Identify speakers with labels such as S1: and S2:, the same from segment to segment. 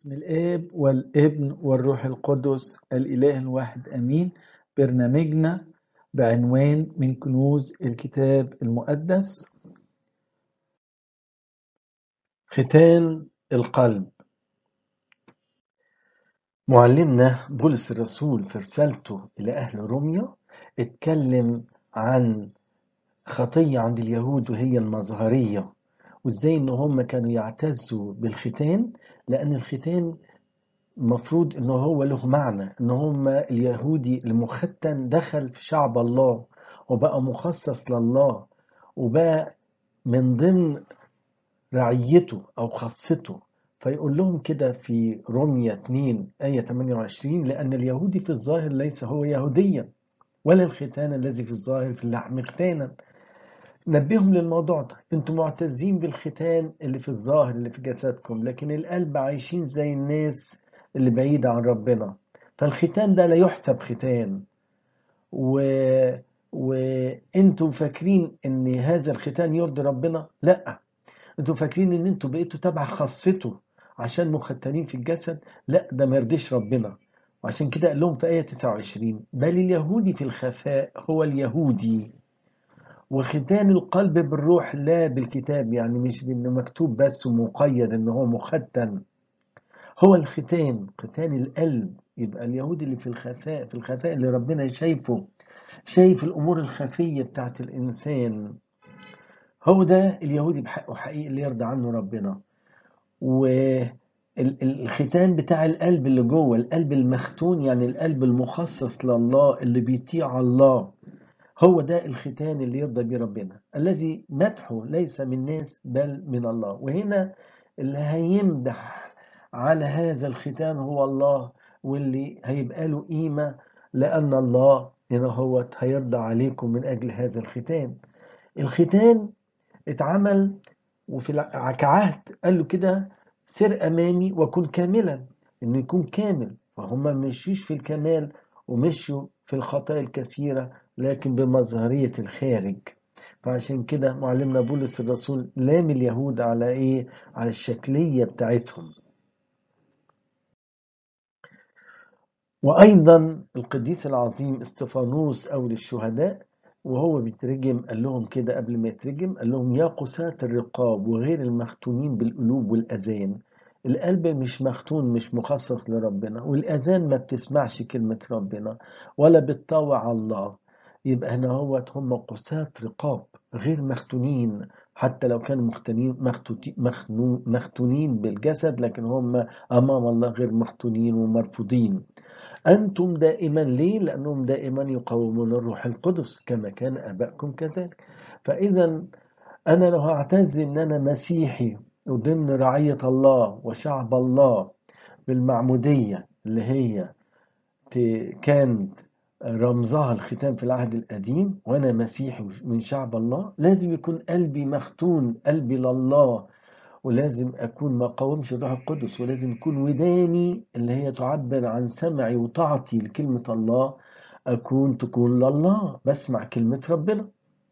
S1: باسم الآب والابن والروح القدس الإله الواحد أمين برنامجنا بعنوان من كنوز الكتاب المقدس ختان القلب معلمنا بولس الرسول في رسالته إلى أهل روميا اتكلم عن خطية عند اليهود وهي المظهرية وازاي ان هم كانوا يعتزوا بالختان لان الختان المفروض ان هو له معنى ان هم اليهودي المختن دخل في شعب الله وبقى مخصص لله وبقى من ضمن رعيته او خاصته فيقول لهم كده في رومية 2 آية 28 لأن اليهودي في الظاهر ليس هو يهوديا ولا الختان الذي في الظاهر في اللحم ختانا نبههم للموضوع ده انتم معتزين بالختان اللي في الظاهر اللي في جسدكم لكن القلب عايشين زي الناس اللي بعيدة عن ربنا فالختان ده لا يحسب ختان و... وانتم فاكرين ان هذا الختان يرضي ربنا لا انتم فاكرين ان انتم بقيتوا تبع خاصته عشان مختنين في الجسد لا ده ما يرضيش ربنا وعشان كده قال لهم في آية 29 بل اليهودي في الخفاء هو اليهودي وختان القلب بالروح لا بالكتاب يعني مش بانه مكتوب بس ومقيد ان هو مختن هو الختان ختان القلب يبقى اليهودي اللي في الخفاء في الخفاء اللي ربنا شايفه شايف الامور الخفيه بتاعت الانسان هو ده اليهودي بحقه حقيقي اللي يرضى عنه ربنا والختان بتاع القلب اللي جوه القلب المختون يعني القلب المخصص لله اللي بيطيع الله هو ده الختان اللي يرضى بيه ربنا الذي مدحه ليس من ناس بل من الله وهنا اللي هيمدح على هذا الختان هو الله واللي هيبقى له قيمة لأن الله هنا هو هيرضى عليكم من أجل هذا الختان الختان اتعمل وفي كعهد قال له كده سر أمامي وكن كاملا إنه يكون كامل فهم مشيش في الكمال ومشوا في الخطايا الكثيرة لكن بمظهرية الخارج فعشان كده معلمنا بولس الرسول لام اليهود على ايه على الشكلية بتاعتهم وأيضا القديس العظيم استفانوس أول الشهداء وهو بيترجم قال لهم كده قبل ما يترجم قال لهم يا قساة الرقاب وغير المختونين بالقلوب والأذان القلب مش مختون مش مخصص لربنا والأذان ما بتسمعش كلمة ربنا ولا بتطوع الله يبقى هنا هو هم قساة رقاب غير مختونين حتى لو كانوا مختونين مختونين بالجسد لكن هم أمام الله غير مختونين ومرفوضين أنتم دائما ليه؟ لأنهم دائما يقاومون الروح القدس كما كان آبائكم كذلك فإذا أنا لو هعتز إن أنا مسيحي وضمن رعية الله وشعب الله بالمعمودية اللي هي كانت رمزها الختام في العهد القديم وأنا مسيحي من شعب الله لازم يكون قلبي مختون قلبي لله ولازم أكون ما قاومش الروح القدس ولازم يكون وداني اللي هي تعبر عن سمعي وطاعتي لكلمة الله أكون تكون لله بسمع كلمة ربنا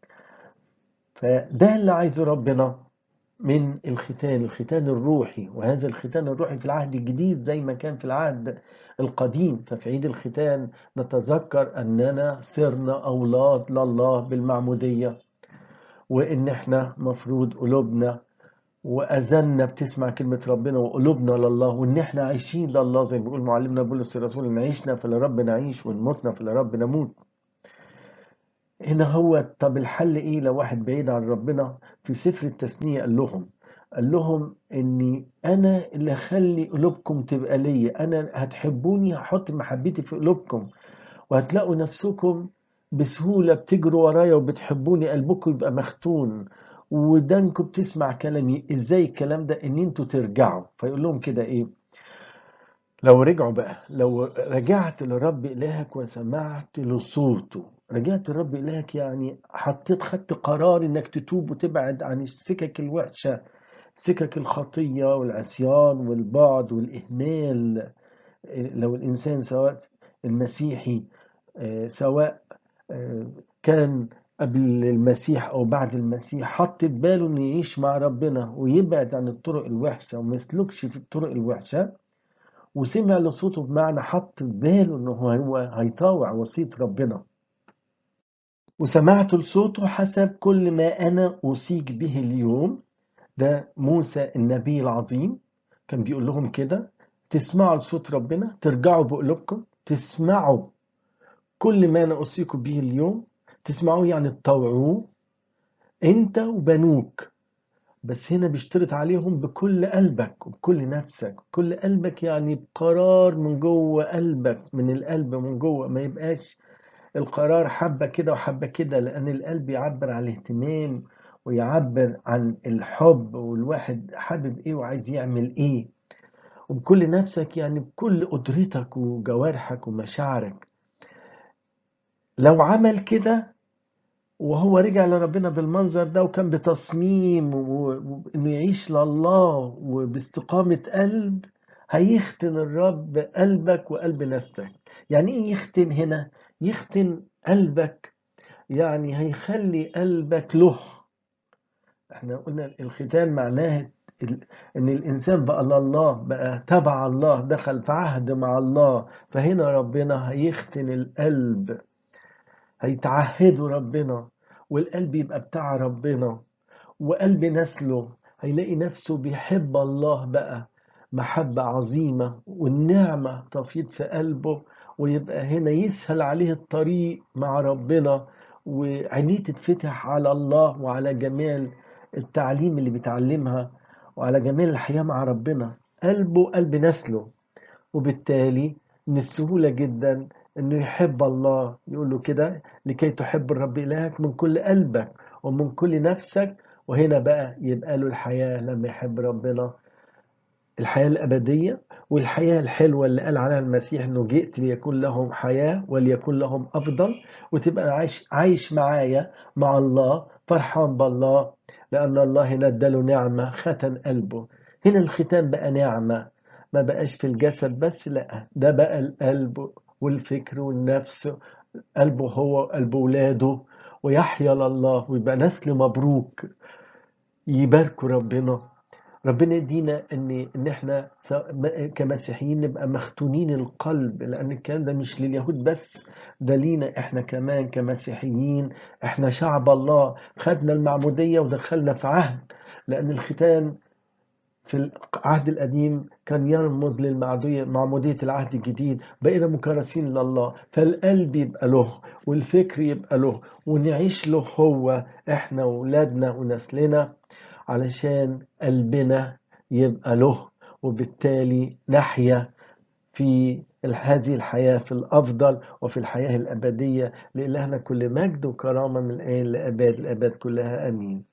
S1: فده اللي عايزه ربنا من الختان الختان الروحي وهذا الختان الروحي في العهد الجديد زي ما كان في العهد القديم ففي عيد الختان نتذكر أننا صرنا أولاد لله بالمعمودية وإن إحنا مفروض قلوبنا وأذنا بتسمع كلمة ربنا وقلوبنا لله وإن إحنا عايشين لله زي ما بيقول معلمنا بولس الرسول إن عيشنا فلرب نعيش وإن متنا فلرب نموت هنا هو طب الحل ايه لو واحد بعيد عن ربنا في سفر التثنية قال لهم قال لهم اني انا اللي اخلي قلوبكم تبقى ليا انا هتحبوني هحط محبتي في قلوبكم وهتلاقوا نفسكم بسهولة بتجروا ورايا وبتحبوني قلبكم يبقى مختون ودانكم بتسمع كلامي ازاي الكلام ده ان انتوا ترجعوا فيقول لهم كده ايه لو رجعوا بقى لو رجعت لرب إلهك وسمعت لصوته رجعت لرب إلهك يعني حطيت خدت قرار إنك تتوب وتبعد عن السكك الوحشة سكك الخطية والعصيان والبعد والإهمال لو الإنسان سواء المسيحي سواء كان قبل المسيح أو بعد المسيح حط في باله إنه يعيش مع ربنا ويبعد عن الطرق الوحشة وما يسلكش في الطرق الوحشة وسمع لصوته بمعنى حط في باله انه هو هيطاوع وصية ربنا وسمعت لصوته حسب كل ما انا اوصيك به اليوم ده موسى النبي العظيم كان بيقول لهم كده تسمعوا لصوت ربنا ترجعوا بقلوبكم تسمعوا كل ما انا اوصيكم به اليوم تسمعوه يعني تطوعوه انت وبنوك بس هنا بيشترط عليهم بكل قلبك وبكل نفسك كل قلبك يعني بقرار من جوه قلبك من القلب من جوه ما يبقاش القرار حبة كده وحبة كده لأن القلب يعبر عن الاهتمام ويعبر عن الحب والواحد حابب ايه وعايز يعمل ايه وبكل نفسك يعني بكل قدرتك وجوارحك ومشاعرك لو عمل كده وهو رجع لربنا بالمنظر ده وكان بتصميم وانه يعيش لله وباستقامة قلب هيختن الرب قلبك وقلب نفسك يعني ايه يختن هنا يختن قلبك يعني هيخلي قلبك له احنا قلنا الختان معناه ان الانسان بقى لله بقى تبع الله دخل في عهد مع الله فهنا ربنا هيختن القلب هيتعهدوا ربنا والقلب يبقى بتاع ربنا وقلب نسله هيلاقي نفسه بيحب الله بقى محبة عظيمة والنعمة تفيض في قلبه ويبقى هنا يسهل عليه الطريق مع ربنا وعينيه تتفتح على الله وعلى جمال التعليم اللي بيتعلمها وعلى جمال الحياة مع ربنا قلبه قلب نسله وبالتالي من السهولة جدا انه يحب الله يقول له كده لكي تحب الرب إلهك من كل قلبك ومن كل نفسك وهنا بقى يبقى له الحياة لما يحب ربنا الحياة الأبدية والحياة الحلوة اللي قال عليها المسيح إنه جئت ليكون لهم حياة وليكون لهم أفضل وتبقى عايش عايش معايا مع الله فرحان بالله لأن الله هنا اداله نعمة ختن قلبه هنا الختان بقى نعمة ما بقاش في الجسد بس لا ده بقى القلب والفكر والنفس قلبه هو قلب ولاده ويحيا لله ويبقى نسل مبروك يباركوا ربنا ربنا يدينا ان ان احنا كمسيحيين نبقى مختونين القلب لان الكلام ده مش لليهود بس ده لينا احنا كمان كمسيحيين احنا شعب الله خدنا المعموديه ودخلنا في عهد لان الختان في العهد القديم كان يرمز للمعمودية معمودية العهد الجديد بقينا مكرسين لله فالقلب يبقى له والفكر يبقى له ونعيش له هو احنا وولادنا ونسلنا علشان قلبنا يبقى له وبالتالي نحيا في هذه الحياة في الأفضل وفي الحياة الأبدية لإلهنا كل مجد وكرامة من الآن لأباد الأباد كلها أمين